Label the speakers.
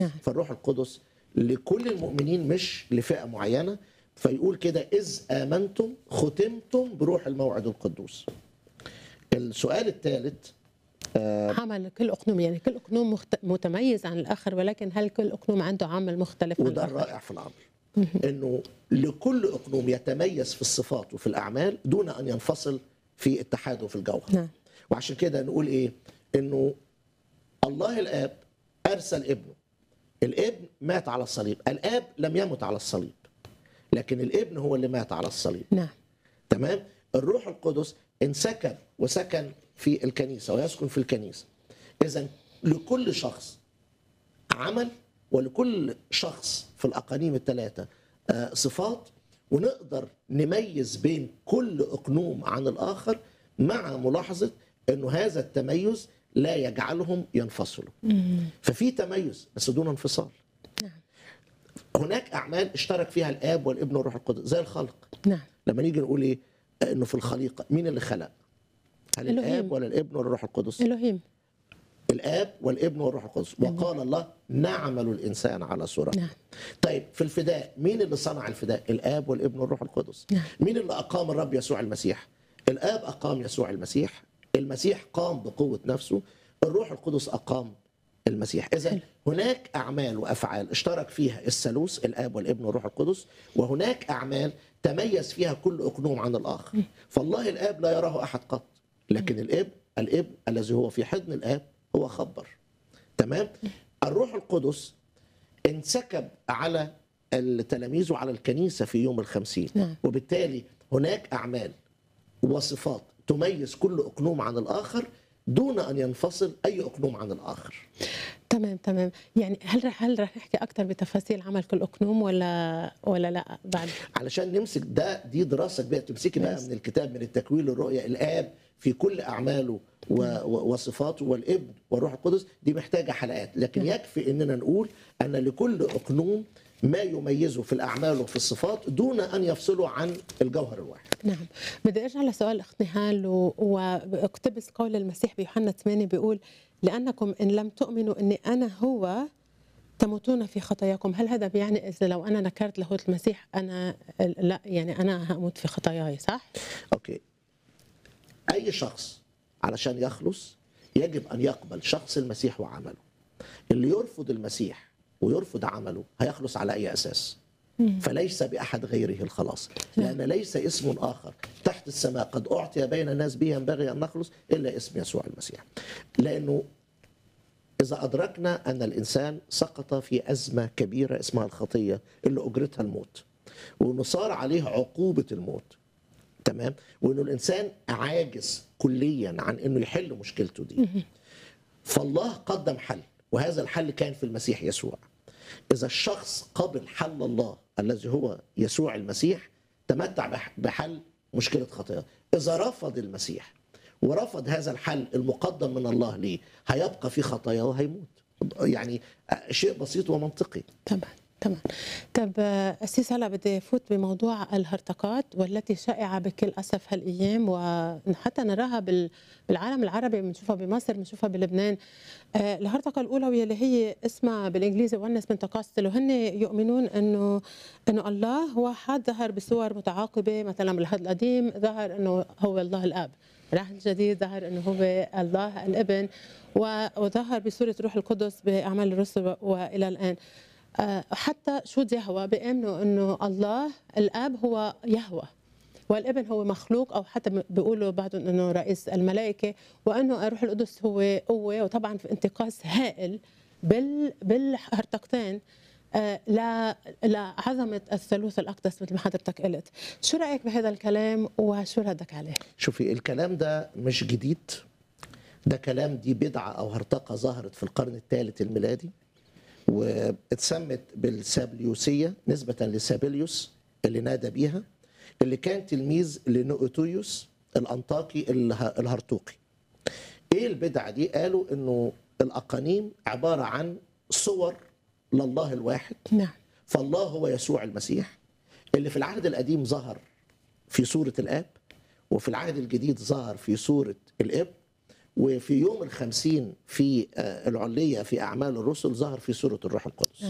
Speaker 1: نعم.
Speaker 2: فالروح القدس لكل المؤمنين مش لفئه معينه فيقول كده اذ امنتم ختمتم بروح الموعد القدوس السؤال الثالث
Speaker 1: عمل كل اقنوم يعني كل اقنوم مخت... متميز عن الاخر ولكن هل كل اقنوم عنده عمل مختلف عن
Speaker 2: وده
Speaker 1: الاخر؟
Speaker 2: الرائع في الامر انه لكل اقنوم يتميز في الصفات وفي الاعمال دون ان ينفصل في اتحاده في الجوهر
Speaker 1: نعم
Speaker 2: وعشان كده نقول ايه انه الله الاب ارسل ابنه الابن مات على الصليب الاب لم يمت على الصليب لكن الابن هو اللي مات على الصليب
Speaker 1: نعم
Speaker 2: تمام الروح القدس انسكن وسكن في الكنيسه ويسكن في الكنيسه اذا لكل شخص عمل ولكل شخص في الاقانيم الثلاثه آه، صفات ونقدر نميز بين كل اقنوم عن الاخر مع ملاحظه انه هذا التميز لا يجعلهم ينفصلوا ففي تميز بس دون انفصال
Speaker 1: نعم
Speaker 2: هناك اعمال اشترك فيها الاب والابن والروح القدس زي الخلق
Speaker 1: نعم
Speaker 2: لما نيجي نقول ايه انه في الخليقه مين اللي خلق هل
Speaker 1: إلهيم.
Speaker 2: الاب ولا الابن ولا الروح القدس
Speaker 1: الوهيم
Speaker 2: الاب والابن والروح القدس وقال الله نعمل الانسان على صورته
Speaker 1: نعم
Speaker 2: طيب في الفداء مين اللي صنع الفداء الاب والابن والروح القدس
Speaker 1: نعم.
Speaker 2: مين اللي اقام الرب يسوع المسيح الاب اقام يسوع المسيح المسيح قام بقوه نفسه الروح القدس اقام المسيح اذا هناك اعمال وافعال اشترك فيها الثالوث الاب والابن والروح القدس وهناك اعمال تميز فيها كل اقنوم عن الاخر فالله الاب لا يراه احد قط لكن الاب الابن الذي هو في حضن الاب هو خبر تمام الروح القدس انسكب على التلاميذ وعلى الكنيسة في يوم الخمسين
Speaker 1: نعم.
Speaker 2: وبالتالي هناك أعمال وصفات تميز كل أقنوم عن الآخر دون أن ينفصل أي أقنوم عن الآخر
Speaker 1: تمام تمام يعني هل رح هل رح نحكي اكثر بتفاصيل عمل كل اقنوم ولا ولا لا بعد
Speaker 2: علشان نمسك ده دي دراسة كبيرة تمسكي بقى
Speaker 1: Yes.
Speaker 2: من الكتاب من التكوين للرؤية الآب في كل أعماله و- و- وصفاته والابن والروح القدس دي محتاجة حلقات لكن يكفي أننا نقول أن لكل أقنوم ما يميزه في الأعمال وفي الصفات دون أن يفصله عن الجوهر الواحد
Speaker 1: نعم بدي ارجع لسؤال اخت نهال و- واقتبس قول المسيح بيوحنا 8 بيقول لانكم ان لم تؤمنوا اني انا هو تموتون في خطاياكم هل هذا بيعني اذا لو انا نكرت لاهوت المسيح انا لا يعني انا هموت في خطاياي صح
Speaker 2: اوكي اي شخص علشان يخلص يجب ان يقبل شخص المسيح وعمله اللي يرفض المسيح ويرفض عمله هيخلص على اي اساس فليس باحد غيره الخلاص لان ليس اسم اخر تحت السماء قد اعطي بين الناس به ينبغي ان نخلص الا اسم يسوع المسيح لانه إذا أدركنا أن الإنسان سقط في أزمة كبيرة اسمها الخطية اللي أجرتها الموت وإنه صار عليه عقوبة الموت تمام وإنه الإنسان عاجز كليا عن إنه يحل مشكلته دي فالله قدم حل وهذا الحل كان في المسيح يسوع إذا الشخص قبل حل الله الذي هو يسوع المسيح تمتع بح- بحل مشكلة خطيئة إذا رفض المسيح ورفض هذا الحل المقدم من الله ليه هيبقى في خطاياه وهيموت يعني شيء بسيط ومنطقي
Speaker 1: تمام تمام طب آه، أسيس هلا بدي فوت بموضوع الهرطقات والتي شائعة بكل أسف هالأيام وحتى نراها بال- بالعالم العربي بنشوفها بمصر بنشوفها بلبنان آه، الهرطقة الأولى واللي هي اسمها بالإنجليزي ونس بنتكاستل وهن يؤمنون إنه إنه الله واحد ظهر بصور متعاقبة مثلا بالعهد القديم ظهر إنه هو الله الآب العهد الجديد ظهر انه هو الله الابن و- وظهر بصوره روح القدس باعمال الرسل والى الان آه، حتى شهود يهوى بيامنوا انه الله الاب هو يهوى والابن هو مخلوق او حتى بيقولوا بعضهم انه رئيس الملائكه وانه الروح القدس هو قوه وطبعا في انتقاص هائل بال بالهرطقتين آه، لا لعظمه الثالوث الاقدس مثل ما حضرتك قلت شو رايك بهذا الكلام وشو ردك عليه
Speaker 2: شوفي الكلام ده مش جديد ده كلام دي بدعة أو هرطقة ظهرت في القرن الثالث الميلادي واتسمت بالسابليوسية نسبة لسابليوس اللي نادى بيها اللي كان تلميذ لنؤتويوس الأنطاكي اله- الهرطوقي ايه البدعة دي قالوا انه الأقانيم عبارة عن صور لله الواحد
Speaker 1: نعم
Speaker 2: فالله هو يسوع المسيح اللي في العهد القديم ظهر في صورة الآب وفي العهد الجديد ظهر في صورة الابن وفي يوم الخمسين في آه، العلية في أعمال الرسل ظهر في سورة الروح القدس